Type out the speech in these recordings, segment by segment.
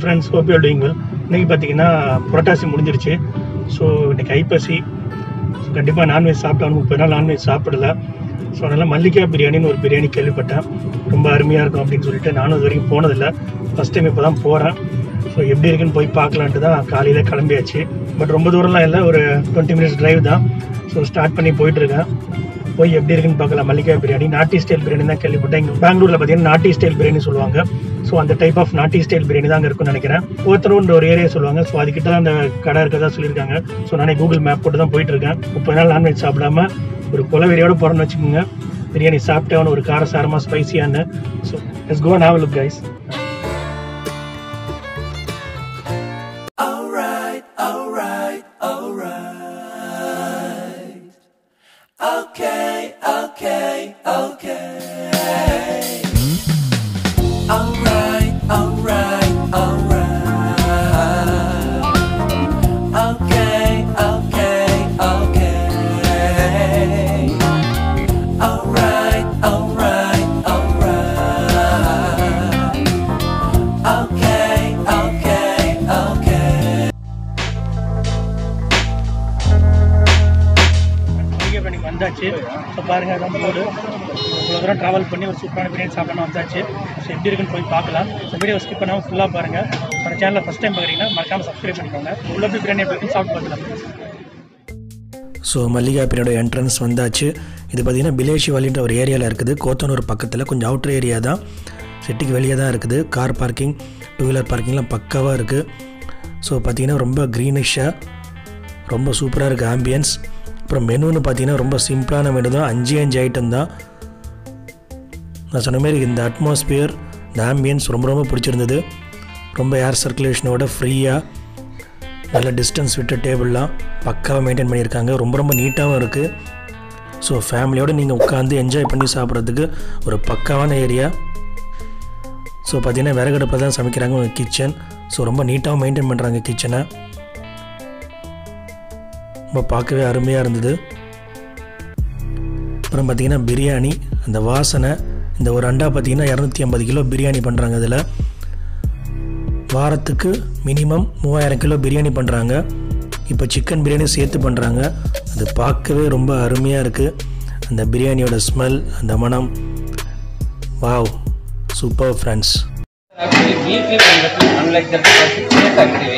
Friends hope you doing well இன்னைக்கு பார்த்தீங்கன்னா புரட்டாசி முடிஞ்சிருச்சு ஸோ இன்னைக்கு ஐப்பசி ஸோ கண்டிப்பாக நான்வெஜ் சாப்பிட்டாலும் முப்பது நாள் நான்வெஜ் சாப்பிடல ஸோ அதனால் மல்லிகா பிரியாணின்னு ஒரு பிரியாணி கேள்விப்பட்டேன் ரொம்ப அருமையாக இருக்கும் அப்படின்னு சொல்லிட்டு நானும் இது வரைக்கும் போனதில்லை ஃபஸ்ட் டைம் இப்போ தான் போகிறேன் ஸோ எப்படி இருக்குன்னு போய் பார்க்கலான்ட்டு தான் காலையில் கிளம்பியாச்சு பட் ரொம்ப தூரம்லாம் இல்லை ஒரு டுவெண்ட்டி மினிட்ஸ் டிரைவ் தான் ஸோ ஸ்டார்ட் பண்ணி போயிட்டுருக்கேன் போய் எப்படி இருக்குன்னு பார்க்கலாம் மல்லிகா பிரியாணி நாட்டி ஸ்டைல் பிரியாணி தான் கேள்விப்பட்டேன் இங்கே பெங்களூரில் பார்த்தீங்கன்னா நாட்டி ஸ்டைல் பிரியாணி சொல்லுவாங்க ஸோ அந்த டைப் ஆஃப் நாட்டி ஸ்டைல் பிரியாணி தான் அங்கே இருக்கும்னு நினைக்கிறேன் ஒருத்தரோன்ற ஒரு ஏரியா சொல்லுவாங்க ஸோ அதுக்கிட்ட தான் அந்த கடை இருக்கதா சொல்லியிருக்காங்க ஸோ நானே கூகுள் மேப் போட்டு தான் போயிட்டு இருக்கேன் முப்பது நாள் நான்வெஜ் சாப்பிடாம ஒரு குலவெறியோட போகிறோன்னு வச்சுக்கோங்க பிரியாணி சாப்பிட்டவன ஒரு காரசாரமாக ஸ்பைசியான்னு ஸோ லெட்ஸ் கோ நாவல் look guys Alright, alright, alright. Okay, okay, okay. Alright, alright, alright. Okay, okay, okay. Alright, alright, alright. Okay, okay, okay. மளிகை பிரியாணிக்கு வந்தாச்சு ஸோ பாருங்க அதான் போர்டு இவ்வளோ தூரம் ட்ராவல் பண்ணி ஒரு சூப்பரான பிரியாணி சாப்பிடணும் வந்தாச்சு ஸோ எப்படி இருக்குன்னு போய் பார்க்கலாம் ஸோ வீடியோ ஸ்கிப் பண்ணாமல் ஃபுல்லாக பாருங்கள் நம்ம சேனலில் ஃபஸ்ட் டைம் பார்க்குறீங்கன்னா மறக்காமல் சப்ஸ்கிரைப் பண்ணிக்கோங்க உள்ள போய் பிரியாணி எப்படி இருக்குன்னு சாப்பிட்டு பார்க்கலாம் ஸோ மல்லிகா பிரியோட என்ட்ரன்ஸ் வந்தாச்சு இது பார்த்திங்கன்னா பிலேஷி வாலின்ற ஒரு ஏரியாவில் இருக்குது கோத்தனூர் பக்கத்தில் கொஞ்சம் அவுட்டர் ஏரியா தான் சிட்டிக்கு வெளியே தான் இருக்குது கார் பார்க்கிங் டூ வீலர் பார்க்கிங்லாம் பக்காவாக இருக்குது ஸோ பார்த்திங்கன்னா ரொம்ப க்ரீனிஷாக ரொம்ப சூப்பராக இருக்குது ஆம்பியன்ஸ் அப்புறம் மெனுன்னு பார்த்தீங்கன்னா ரொம்ப சிம்பிளான மெனு தான் அஞ்சு அஞ்சு ஐட்டம் தான் நான் சொன்ன மாதிரி இந்த அட்மாஸ்பியர் இந்த ஆம்பியன்ஸ் ரொம்ப ரொம்ப பிடிச்சிருந்தது ரொம்ப ஏர் சர்க்குலேஷனோட ஃப்ரீயாக நல்ல டிஸ்டன்ஸ் விட்டு டேபிள்லாம் பக்காவாக மெயின்டைன் பண்ணியிருக்காங்க ரொம்ப ரொம்ப நீட்டாகவும் இருக்குது ஸோ ஃபேமிலியோடு நீங்கள் உட்காந்து என்ஜாய் பண்ணி சாப்பிட்றதுக்கு ஒரு பக்காவான ஏரியா ஸோ பார்த்தீங்கன்னா விறகடுப்பில் தான் சமைக்கிறாங்க கிச்சன் ஸோ ரொம்ப நீட்டாகவும் மெயின்டைன் பண்ணுறாங்க கிச்சனை ரொம்ப பார்க்கவே அருமையாக இருந்தது அப்புறம் பார்த்தீங்கன்னா பிரியாணி அந்த வாசனை இந்த ஒரு அண்டா பார்த்தீங்கன்னா இரநூத்தி ஐம்பது கிலோ பிரியாணி பண்ணுறாங்க இதில் வாரத்துக்கு மினிமம் மூவாயிரம் கிலோ பிரியாணி பண்ணுறாங்க இப்போ சிக்கன் பிரியாணி சேர்த்து பண்ணுறாங்க அது பார்க்கவே ரொம்ப அருமையாக இருக்குது அந்த பிரியாணியோட ஸ்மெல் அந்த மனம் wow super friends actually weekly ಬಂದ್ಬಿಟ್ಟು ಅನ್ಲೈಕ್ ದಟ್ ಪ್ಲೇಸ್ ಆಗ್ತೀವಿ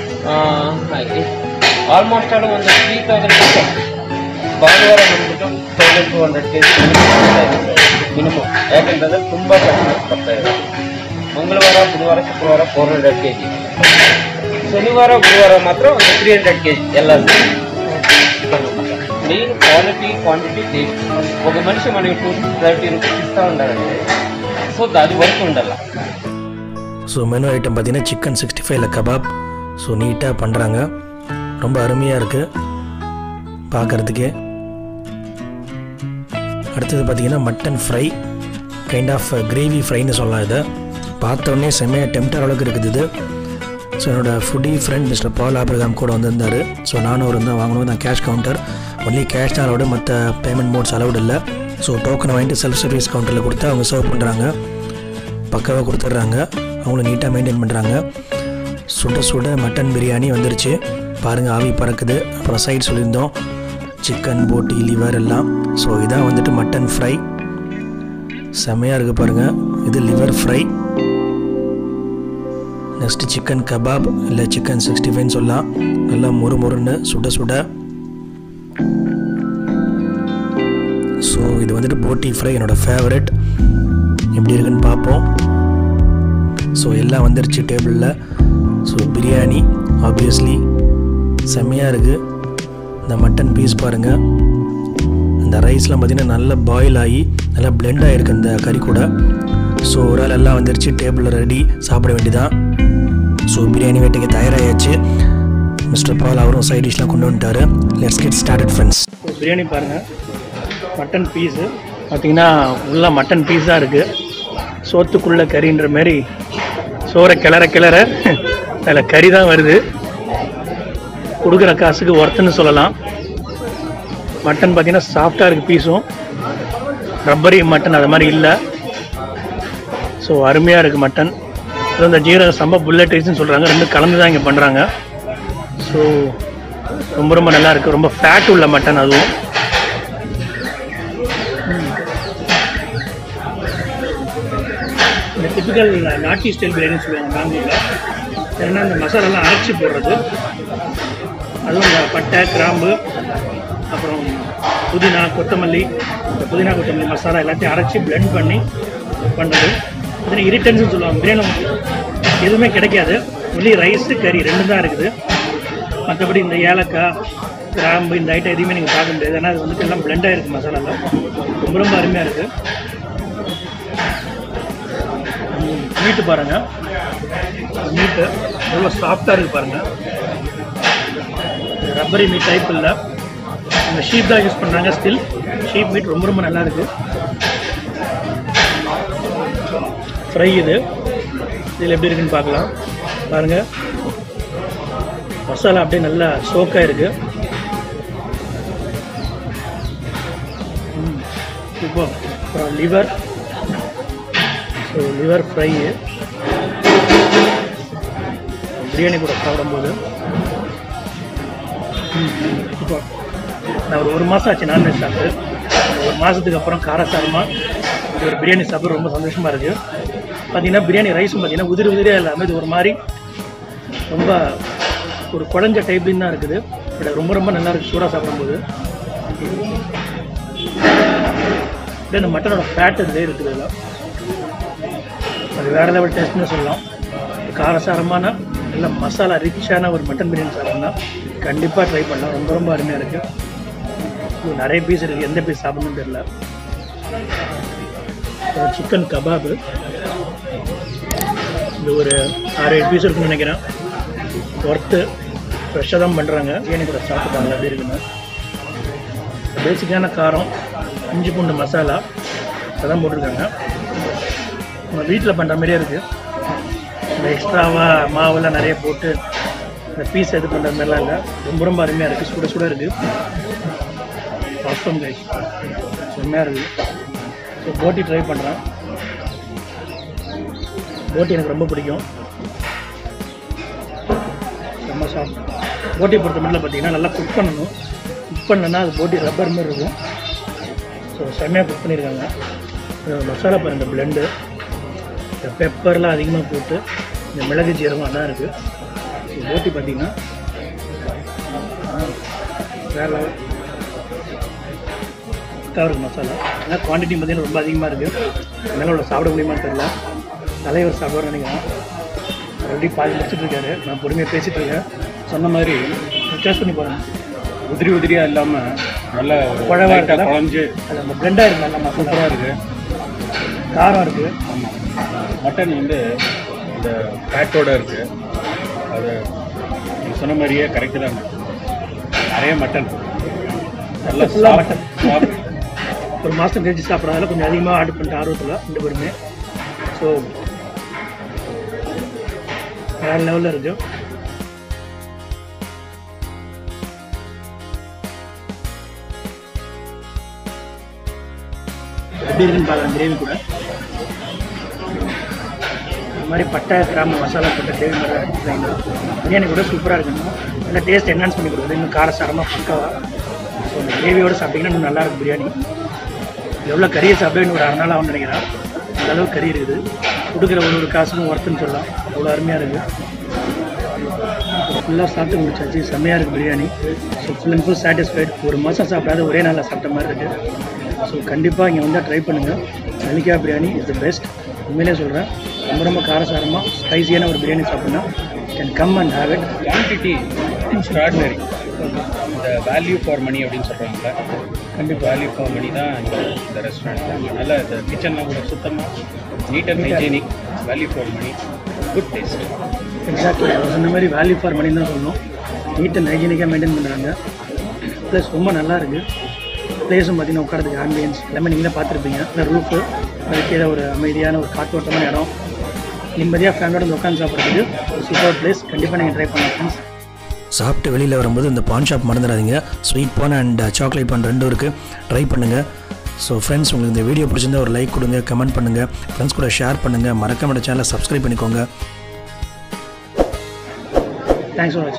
ಆಲ್ಮೋಸ್ಟ್ ಆಲ್ ಒಂದು ತ್ರೀ ತೌಸಂಡ್ ಭಾನುವಾರ ಬಂದ್ಬಿಟ್ಟು thousand two hundred K G minimum ಯಾಕಂತಂದ್ರೆ ತುಂಬ ಕಸ್ಟಮರ್ಸ್ ಬರ್ತಾ ಇದೆ ಮಂಗಳವಾರ ಬುಧವಾರ ಶುಕ್ರವಾರ ಫೋರ್ ಹಂಡ್ರೆಡ್ ಕೆ ಜಿ ಶನಿವಾರ ಗುರುವಾರ ಮಾತ್ರ ಒಂದು ತ್ರೀ ಹಂಡ್ರೆಡ್ ಕೆ ಜಿ ಎಲ್ಲ మెయిన్ క్వాలిటీ క్వాంటిటీ టేస్ట్ ఒక మనిషి మనకి టూ థర్టీ రూపీస్ ఇస్తూ ఉండాలంటే సో అది వర్క్ ఉండాలి ஸோ மெனு ஐட்டம் பார்த்தீங்கன்னா சிக்கன் சிக்ஸ்டி ஃபைவ்ல கபாப் ஸோ நீட்டாக பண்ணுறாங்க ரொம்ப அருமையாக இருக்குது பார்க்குறதுக்கே அடுத்தது பார்த்தீங்கன்னா mutton fry kind of gravy ஃப்ரைன்னு சொல்லலாம் இதை பார்த்த உடனே செம்மையாக டெம்டர் அளவுக்கு இருக்குது இது ஸோ என்னோட foodie friend mister Paul Abraham கூட வந்திருந்தார் ஸோ நானும் ஒரு தான் வாங்கணும் தான் கேஷ் கவுண்டர் ஒன்லி கேஷ் தான் அலவுடு மற்ற பேமெண்ட் மோட்ஸ் அலவுடு இல்லை ஸோ டோக்கன் வாங்கிட்டு செல்ஃப் சர்வீஸ் கவுண்டரில் கொடுத்து அவங்க சர்வ் பண்ணுறாங்க பக்காவாக கொடுத்துட்றாங்க அவங்களும் நீட்டாக மெயின்டைன் பண்ணுறாங்க சுட சுட மட்டன் பிரியாணி வந்துருச்சு பாருங்கள் ஆவி பறக்குது அப்புறம் சைடு சொல்லியிருந்தோம் சிக்கன் போட்டி லிவர் எல்லாம் ஸோ இதான் வந்துட்டு மட்டன் ஃப்ரை செம்மையாக இருக்குது பாருங்கள் இது liver fry next chicken kebab இல்லை சிக்கன் சிக்ஸ்டி ஃபைவ்னு சொல்லலாம் நல்லா மொறு மொறுன்னு சுட சுட ஸோ இது வந்துட்டு போட்டி ஃப்ரை என்னோடய ஃபேவரட் எப்படி இருக்குன்னு பார்ப்போம் ஸோ எல்லாம் வந்துருச்சு டேபிளில் ஸோ பிரியாணி ஆப்வியஸ்லி செம்மையாக இருக்குது இந்த மட்டன் பீஸ் பாருங்கள் இந்த ரைஸ்லாம் பார்த்திங்கன்னா நல்லா பாயில் ஆகி நல்லா blend ஆகிருக்கு இந்த கறி கூட ஸோ ஒரு ஆள் எல்லாம் வந்துருச்சு டேபிளில் ரெடி சாப்பிட வேண்டியதான் ஸோ பிரியாணி வேட்டைக்கு தயாராகியாச்சு மிஸ்டர் பால் அவரும் சைட் டிஷ்லாம் கொண்டு வந்துட்டாரு லெட்ஸ் கெட் ஸ்டார்டட் ஃப்ரெண்ட்ஸ் ஒரு பிரியாணி பாருங்கள் மட்டன் பீஸு பார்த்தீங்கன்னா உள்ள மட்டன் பீஸ் தான் இருக்குது சோத்துக்குள்ள கறின்ற மாதிரி சோறை கிளற கிளற அதில் கறி தான் வருது கொடுக்குற காசுக்கு ஒர்த்துன்னு சொல்லலாம் மட்டன் பார்த்தீங்கன்னா சாஃப்டாக இருக்குது பீஸும் ரப்பரி மட்டன் அது மாதிரி இல்லை ஸோ அருமையாக இருக்குது மட்டன் இது அந்த ஜீரக சம்பா புல்லட் ரைஸ்னு சொல்கிறாங்க ரெண்டும் கலந்து தான் இங்கே பண்ணுறாங்க ஸோ ரொம்ப ரொம்ப நல்லா இருக்குது ரொம்ப ஃபேட் உள்ள மட்டன் அதுவும் இந்த டிப்பிக்கல் நாட்டி ஸ்டைல் பிரியாணி சொல்லுவாங்க பெங்களூரில் ஏன்னா இந்த மசாலாலாம் அரைச்சி போடுறது அதுவும் இந்த பட்டை கிராம்பு அப்புறம் புதினா கொத்தமல்லி இந்த புதினா கொத்தமல்லி மசாலா எல்லாத்தையும் அரைச்சி blend பண்ணி பண்ணுறது இதில் இரிட்டன்ஸ்னு சொல்லுவாங்க பிரியாணி எதுவுமே கிடைக்காது ஒன்லி ரைஸு கறி ரெண்டு தான் இருக்குது மற்றபடி இந்த ஏலக்காய் கிராம்பு இந்த ஐட்டம் எதுவுமே நீங்கள் பார்க்க முடியாது ஏன்னா அது வந்துட்டு எல்லாம் blend ஆகிருக்கு மசாலாலாம் ரொம்ப ரொம்ப அருமையாக இருக்குது மீட்டு பாருங்க மீட்டு எவ்வளோ சாஃப்டாக இருக்கு பாருங்க ரப்பரி மீட் டைப் இல்லை இந்த ஷீப் தான் யூஸ் பண்ணுறாங்க ஸ்டில் ஷீப் மீட் ரொம்ப ரொம்ப நல்லா இருக்கு ஃப்ரை இது இதில் எப்படி இருக்குன்னு பார்க்கலாம் பாருங்க மசாலா அப்படியே நல்லா சோக்காக இருக்கு ம், இப்போ அப்புறம் liver so liver fry biryani கூட சாப்பிடும்போது ம், இப்போ நான் ஒரு ஒரு மாதம் ஆச்சு நான்வெஜ் சாப்பிட்டு ஒரு மாதத்துக்கு அப்புறம் காரசாரமாக இது ஒரு பிரியாணி சாப்பிட ரொம்ப சந்தோஷமாக இருக்குது பார்த்தீங்கன்னா பிரியாணி ரைஸும் பார்த்தீங்கன்னா உதிரி உதிரியாக இல்லாமல் இது ஒரு மாதிரி ரொம்ப ஒரு குழஞ்ச டைப்லையும் தான் இருக்குது பட் ரொம்ப ரொம்ப நல்லா இருக்குது சூடாக சாப்பிடும்போது அப்படியே இந்த மட்டனோட ஃபேட் இதுலேயே இருக்குது இதெல்லாம் அது வேறு லெவல் டேஸ்ட்னு சொல்லலாம் காரசாரமான நல்ல மசாலா ரிச்சான ஒரு மட்டன் பிரியாணி சாப்பிட்னா கண்டிப்பாக ட்ரை பண்ணலாம் ரொம்ப ரொம்ப அருமையாக இருக்குது இது நிறைய பீஸ் இருக்குது எந்த பீஸ் சாப்பிடணும்னு தெரியல சிக்கன் கபாபு இது ஒரு ஆறு ஏழு பீஸ் இருக்குன்னு நினைக்கிறேன் ஒர்த்து ஃப்ரெஷ்ஷாக தான் பண்ணுறாங்க பிரியாணி கூட சாப்பிட்டாங்க அப்படி இருக்குன்னு பேசிக்கான காரம் இஞ்சி பூண்டு மசாலா அதான் போட்டிருக்காங்க நம்ம வீட்டில் பண்ணுற மாதிரியே இருக்குது இந்த எக்ஸ்ட்ராவாக மாவெல்லாம் நிறைய போட்டு இந்த பீஸ் இது பண்ணுற மாதிரிலாம் இல்லை ரொம்ப ரொம்ப அருமையாக இருக்குது சுட சுட இருக்குது வாஸ்தவம் கைஸ் செம்மையாக இருக்குது ஸோ போட்டி ட்ரை பண்ணுறேன் போட்டி எனக்கு ரொம்ப பிடிக்கும் செம்ம சாப்பிட் போட்டி பொறுத்த மட்டும் பார்த்தீங்கன்னா நல்லா குக் பண்ணணும் குக் பண்ணலன்னா அது போட்டி ரப்பர் மாதிரி இருக்கும் ஸோ செம்மையாக குக் பண்ணியிருக்காங்க இந்த மசாலா பாருங்க இந்த பிளெண்டு இந்த பெப்பர்லாம் அதிகமாக போட்டு இந்த மிளகு ஜீரகம் அதான் இருக்குது ஸோ போட்டி பார்த்தீங்கன்னா வேற level. பக்கா இருக்கு மசாலா ஆனால் குவான்டிட்டி பார்த்தீங்கன்னா ரொம்ப அதிகமாக இருக்குது அதனால உள்ள சாப்பிட முடியுமான்னு தெரியல தலைவர் சாப்பிடுவார் நினைக்கிறேன் ஆல்ரெடி பாதி முடிச்சிட்டு இருக்காரு நான் பொறுமையாக பேசிட்டு இருக்கேன் சொன்ன மாதிரி டேஸ்ட் பண்ணி பாருங்க உதிரி உதிரியா இல்லாம நல்ல ஒரு குழவா light ஆ இருக்குல்ல? குழஞ்சு அது அந்த பிளெண்டாக இருக்கு நல்லா மசாலா சூப்பரா இருக்கு காரம் இருக்குது ஆமா மட்டன் வந்து இந்த ஃபேட்டோட இருக்கு அது நீங்க சொன்ன மாதிரியே கரெக்டு தான் நிறைய மட்டன் நல்லா Full ஆ soft- mutton. soft. ஒரு மாதம் கழிச்சு சாப்பிட்றதால கொஞ்சம் அதிகமாக ஆர்டர் பண்ணிட்டு ஆர்வத்தில் ரெண்டு பேருமே ஸோ வேறு லெவலில் இருக்கு எப்படி இருக்குன்னு பார்க்கலாம் கிரேவி கூட இந்த மாதிரி பட்டை கிராம்பு மசாலா போட்ட கிரேவி மாதிரி பிரியாணி கூட சூப்பராக இருக்கணும் நல்லா டேஸ்ட் என்ஹான்ஸ் பண்ணி கொடுக்குது இன்னும் காரசாரமாக பக்காவாக ஸோ இந்த கிரேவியோட சாப்பிட்டீங்கன்னா இன்னும் நல்லா இருக்கும் பிரியாணி எவ்வளோ கறியை சாப்பிட இன்னும் ஒரு அரை நாள் ஆகும்னு நினைக்கிறேன் அந்த அளவுக்கு கறி இருக்குது கொடுக்குற ஒரு ஒரு காசுக்கும் ஒர்த்துன்னு சொல்லலாம் அவ்வளோ அருமையாக இருக்குது ஃபுல்லாக சாப்பிட்டு முடிச்சாச்சு செம்மையாக இருக்குது biryani so full and full satisfied ஒரு மாதம் சாப்பிடாத ஒரே நாளில் சாப்பிட்ட மாதிரி இருக்குது ஸோ கண்டிப்பாக இங்கே வந்தால் ட்ரை பண்ணுங்கள் Mallika biryani is the best உண்மையிலே சொல்கிறேன் ரொம்ப ரொம்ப காரசாரமாக ஸ்பைசியான ஒரு பிரியாணி சாப்பிட்னா can come and have it quantity extraordinary இந்த வேல்யூ ஃபார் மணி அப்படின்னு சொல்கிறாங்கல்ல கண்டிப்பாக வேல்யூ ஃபார் மணி தான் இந்த இந்த ரெஸ்டாரண்ட் அதனால் இந்த கிச்சன்லாம் கூட சுத்தமாக neat and hygienic value for money good taste exactly அவர் சொன்ன மாதிரி வேல்யூ ஃபார் மணி தான் சொல்லணும் நீட் அண்ட் ஹைஜீனிக்காக மெயின்டைன் பண்ணுறாங்க ப்ளஸ் ரொம்ப நல்லா இருக்குது ப்ளேஸும் பார்த்தீங்கன்னா உட்காரதுக்கு ஆம்பியன்ஸ் எல்லாமே நீங்களே பார்த்துருப்பீங்க இந்த ரூஃபு அதுக்கு ஏதோ ஒரு அமைதியான ஒரு காற்றோட்டமான இடம் நிம்மதியாக ஃபேமிலியோட வந்து உட்காந்து சாப்பிட்றதுக்கு ஒரு சூப்பர் பிளேஸ் கண்டிப்பாக நீங்கள் ட்ரை பண்ணலாம் ஃப்ரெண்ட்ஸ் சாப்பிட்டு வெளியில் வரும்போது இந்த பான் ஷாப் மறந்துடாதீங்க sweet paan and chocolate paan ரெண்டும் இருக்குது ட்ரை பண்ணுங்கள் ஸோ ஃப்ரெண்ட்ஸ் உங்களுக்கு இந்த வீடியோ பிடிச்சிருந்தா ஒரு லைக் கொடுங்க கமெண்ட் பண்ணுங்கள் ஃப்ரெண்ட்ஸ் கூட ஷேர் பண்ணுங்கள் மறக்காம சேனலை சப்ஸ்கிரைப் பண்ணிக்கோங்க தேங்க்ஸ் ஃபார் வாட்சிங்